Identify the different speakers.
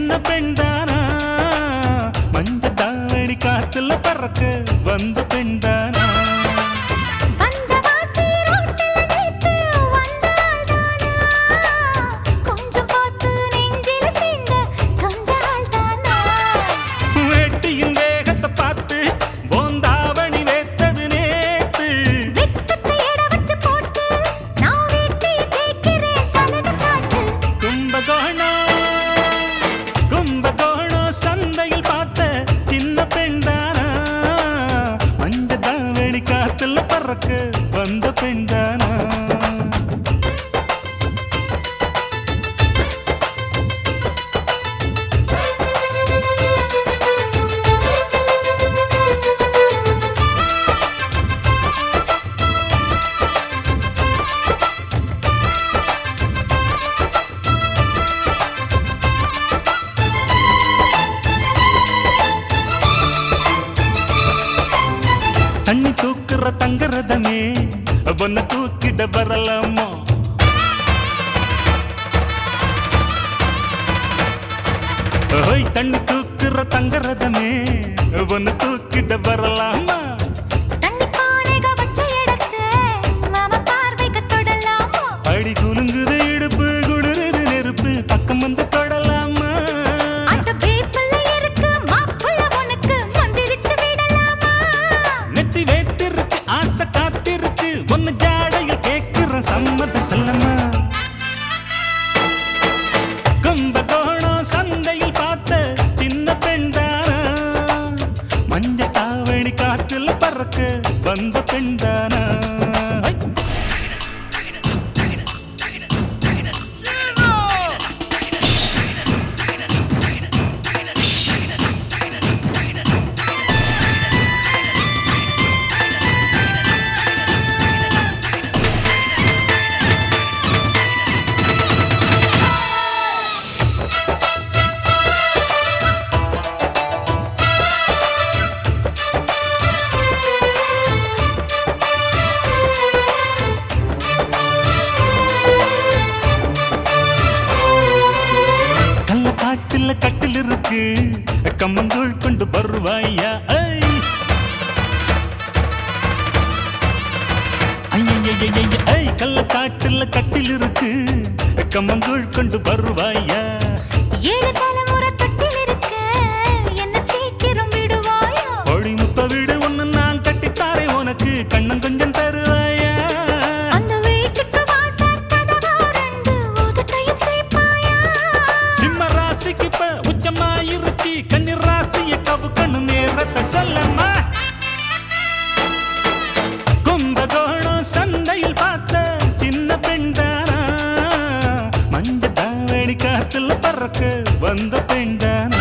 Speaker 1: சின்ன பெண்தானா மஞ்ச தாவணி காத்துல பறக்க வந்த பெண்தானா
Speaker 2: வந்த வாசி ரோட்டில் நேத்து வந்தாள்தானா கொஞ்சம் பார்த்து நெஞ்சில சேர்ந்த சொந்த ஆள்தானா
Speaker 1: வேட்டியின் வேகத்தை பார்த்து போந்தாவணி வேத்தது நேத்து
Speaker 2: வெக்கத்தை எட வச்சு போட்டு நான் வீட்டையே ஜெயிக்கிறேன் சலக காட்டு
Speaker 1: கும்பகோணம் கும்பகோணம் சந்தையில் பார்த்த சின்ன பெண்தானா மஞ்ச தாவணி காத்துல பறக்க வந்த பெண்தானா தண்ணி தூக்குற தங்கரதமே பொண்ண தூக்கிட வரலாமா ஓய் தண்ணி தூக்குற தங்கரதமே பொண்ண தூக்கிட வரலாமா
Speaker 2: தண்ணி பானைக வச்ச இடத்து மாமா பார்வைக்கு தொடலாமா
Speaker 1: அடி குலுங்குது இடுப்பு குளிருது நெருப்பு பக்கம் வந்து தொடலாமா
Speaker 2: அந்த பேப்பல்ல இருக்கு மாப்புள்ள உனக்கு மந்திரிச்சு விடலாமா
Speaker 1: நெத்தி வேத்திருக்கு ஆசை காத்திருக்கு ஒன்னு ஜாடையில் கேட்கிற சம்மத செல்லம்மா கும்பகோணம் சந்தையில் பார்த்த சின்ன பெண்தானா மஞ்ச தாவணி காற்றுல பறக்க வந்த பெண்தானா ஐ! கள்ள காட்டுல கட்டில் இருக்கு கம்மங்கூழ் கொண்டு வருவாயா ஐ! ஐயையையைய, ஐ கள்ள காட்டுல கட்டில் இருக்கு கம்மங்கூழ் கொண்டு வருவாயா
Speaker 2: ஏழு தலைமுறை தொட்டில் இருக்க என்ன சீக்கிரம் விடுவாயா
Speaker 1: ஒளி முத்த வீடு ஒண்ணு நான் கட்டித்தாரே உனக்கு கண்ணம் கொஞ்சம் தருவாயா
Speaker 2: அந்த வீட்டுக்கு வாசல் கதவா ரெண்டு உதட்டையும் சேர்ப்பாயா
Speaker 1: சிம்ம ராசிக்கு இப்ப உச்சமாயிருச்சு கன்னி ராசிய கவுக்கணும் நேரத்தை சொல்லம்மா கும்பகோணம் சந்தையில் பார்த்த சின்ன பெண்தானா மஞ்ச தாவணி காத்துல பறக்க வந்த பெண்தானா